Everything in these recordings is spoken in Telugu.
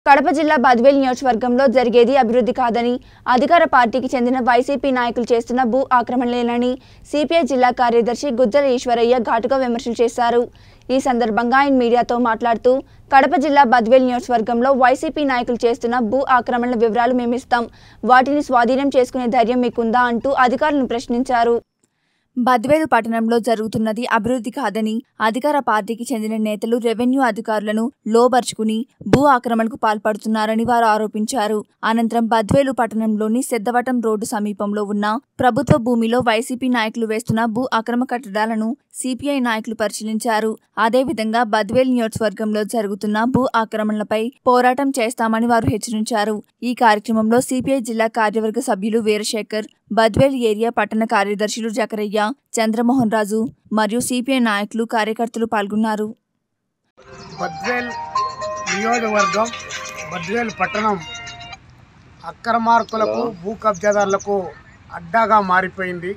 కడప జిల్లా బద్వేల్ నియోజకవర్గంలో జరిగేది అభివృద్ధి కాదని అధికార పార్టీకి చెందిన వైసీపీ నాయకులు చేస్తున్న భూ ఆక్రమణలేనని సిపిఐ జిల్లా కార్యదర్శి గుజ్జల ఈశ్వరయ్య ఘాటుగా విమర్శలు చేశారు ఈ సందర్భంగా ఆయన మీడియాతో మాట్లాడుతూ కడప జిల్లా బద్వేల్ నియోజకవర్గంలో వైసీపీ నాయకులు చేస్తున్న భూ ఆక్రమణల వివరాలు మేమిస్తాం వాటిని స్వాధీనం చేసుకునే ధైర్యం మీకుందా అంటూ అధికారులను ప్రశ్నించారు బద్వేలు పట్టణంలో జరుగుతున్నది అభివృద్ధి కాదని అధికార పార్టీకి చెందిన నేతలు రెవెన్యూ అధికారులను లోబర్చుకుని భూ ఆక్రమణకు పాల్పడుతున్నారని వారు ఆరోపించారు అనంతరం బద్వేలు పట్టణంలోని సిద్ధవటం రోడ్డు సమీపంలో ఉన్న ప్రభుత్వ భూమిలో వైసీపీ నాయకులు వేస్తున్న భూ అక్రమ కట్టడాలను సిపిఐ నాయకులు పరిశీలించారు అదేవిధంగా బద్వేల్ నియోజకవర్గంలో జరుగుతున్న భూ ఆక్రమణలపై పోరాటం చేస్తామని వారు హెచ్చరించారు ఈ కార్యక్రమంలో సిపిఐ జిల్లా కార్యవర్గ సభ్యులు వీరశేఖర్ బద్వేల్ ఏరియా పట్టణ కార్యదర్శులు జకరయ్య చంద్రమోహన్ రాజు మరియు సిపిఐ నాయకులు కార్యకర్తలు పాల్గొన్నారు బద్వేల్ నియోజకవర్గం బద్వేల్ పట్టణం అక్రమార్కులకు భూ కబ్జాదారులకు అడ్డాగా మారిపోయింది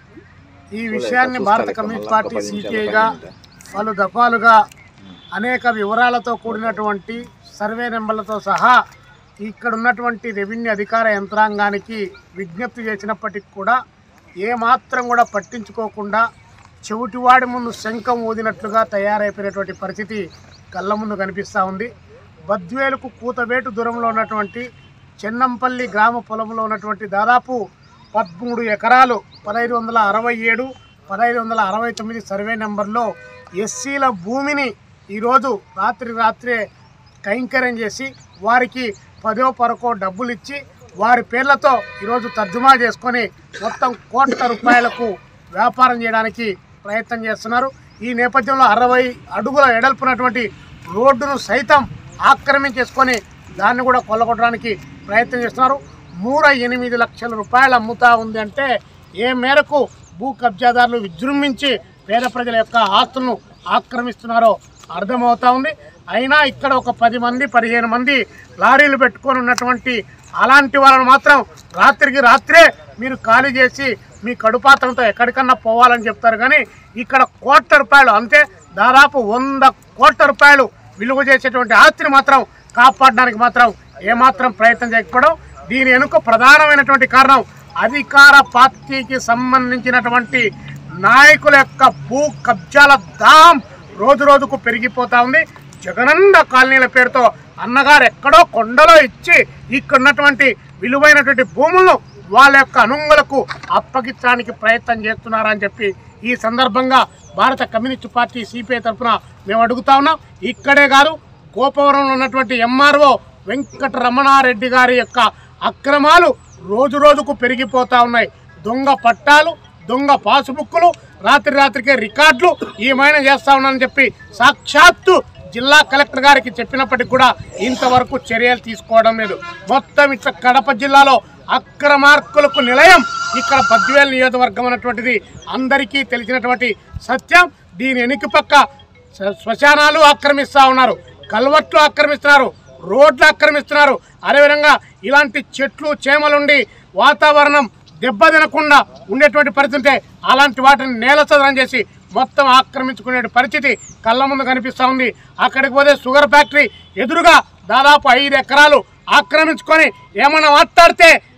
ఈ విషయాన్ని భారత కమ్యూనిస్ట్ పార్టీ సిపిఐగా పలు దఫాలుగా అనేక వివరాలతో కూడినటువంటి సర్వే నెంబర్లతో సహా ఇక్కడ ఉన్నటువంటి రెవెన్యూ అధికార యంత్రాంగానికి విజ్ఞప్తి చేసినప్పటికీ కూడా ఏమాత్రం కూడా పట్టించుకోకుండా చెవిటివాడి ముందు శంఖం ఊదినట్లుగా తయారైపోయినటువంటి పరిస్థితి కళ్ళ ముందు కనిపిస్తూ ఉంది బద్వేలుకు కూతవేటు దూరంలో ఉన్నటువంటి చెన్నంపల్లి గ్రామ పొలంలో ఉన్నటువంటి దాదాపు పదమూడు ఎకరాలు పదహైదు వందల అరవై ఏడు పదహైదు వందల అరవై తొమ్మిది సర్వే నెంబర్లో ఎస్సీల భూమిని ఈరోజు రాత్రి రాత్రే కైంకర్యం చేసి వారికి పదో పరకో డబ్బులు ఇచ్చి వారి పేర్లతో ఈరోజు తర్జుమా చేసుకొని మొత్తం కోట్ల రూపాయలకు వ్యాపారం చేయడానికి ప్రయత్నం చేస్తున్నారు ఈ నేపథ్యంలో అరవై అడుగుల ఎడల్పునటువంటి రోడ్డును సైతం ఆక్రమించేసుకొని దాన్ని కూడా కొల్లగొట్టడానికి ప్రయత్నం చేస్తున్నారు నూర ఎనిమిది లక్షల రూపాయలు అమ్ముతా ఉంది అంటే ఏ మేరకు భూ కబ్జాదారులు విజృంభించి పేద ప్రజల యొక్క ఆస్తులను ఆక్రమిస్తున్నారో అర్థమవుతా ఉంది అయినా ఇక్కడ ఒక పది మంది పదిహేను మంది లారీలు పెట్టుకొని ఉన్నటువంటి అలాంటి వాళ్ళని మాత్రం రాత్రికి రాత్రే మీరు ఖాళీ చేసి మీ కడుపాత్రంతో ఎక్కడికన్నా పోవాలని చెప్తారు కానీ ఇక్కడ కోట్ల రూపాయలు అంతే దాదాపు వంద కోట్ల రూపాయలు విలువ చేసేటువంటి ఆస్తిని మాత్రం కాపాడడానికి మాత్రం ఏమాత్రం ప్రయత్నం చేయకపోవడం దీని వెనుక ప్రధానమైనటువంటి కారణం అధికార పార్టీకి సంబంధించినటువంటి నాయకుల యొక్క భూ కబ్జాల దాం రోజు రోజుకు పెరిగిపోతా ఉంది జగనంద కాలనీల పేరుతో అన్నగారు ఎక్కడో కొండలో ఇచ్చి ఇక్కడ ఉన్నటువంటి విలువైనటువంటి భూములను వాళ్ళ యొక్క అనుంగులకు అప్పగించడానికి ప్రయత్నం చేస్తున్నారని చెప్పి ఈ సందర్భంగా భారత కమ్యూనిస్ట్ పార్టీ సిపిఐ తరఫున మేము అడుగుతా ఉన్నాం ఇక్కడే కాదు గోపవరంలో ఉన్నటువంటి ఎంఆర్ఓ వెంకట రమణారెడ్డి గారి యొక్క అక్రమాలు రోజు రోజుకు పెరిగిపోతా ఉన్నాయి దొంగ పట్టాలు దొంగ పాసుబుక్కులు రాత్రి రాత్రికే రికార్డులు ఏమైనా చేస్తా ఉన్నానని చెప్పి సాక్షాత్తు జిల్లా కలెక్టర్ గారికి చెప్పినప్పటికీ కూడా ఇంతవరకు చర్యలు తీసుకోవడం లేదు మొత్తం ఇట్లా కడప జిల్లాలో అక్రమార్కులకు నిలయం ఇక్కడ బద్వేల్ నియోజకవర్గం అన్నటువంటిది అందరికీ తెలిసినటువంటి సత్యం దీని వెనుక పక్క శ్మ- శ్మశానాలు ఆక్రమిస్తూ ఉన్నారు కల్వర్ట్లు ఆక్రమిస్తున్నారు రోడ్లు ఆక్రమిస్తున్నారు అదేవిధంగా ఇలాంటి చెట్లు చేమలుండి వాతావరణం దెబ్బ తినకుండా ఉండేటువంటి పరిస్థితి ఉంటే అలాంటి వాటిని నేలసదనం చేసి మొత్తం ఆక్రమించుకునే పరిస్థితి కళ్ళ ముందు కనిపిస్తూ ఉంది అక్కడికి పోతే షుగర్ ఫ్యాక్టరీ ఎదురుగా దాదాపు ఐదు ఎకరాలు ఆక్రమించుకొని ఏమన్నా మాట్లాడితే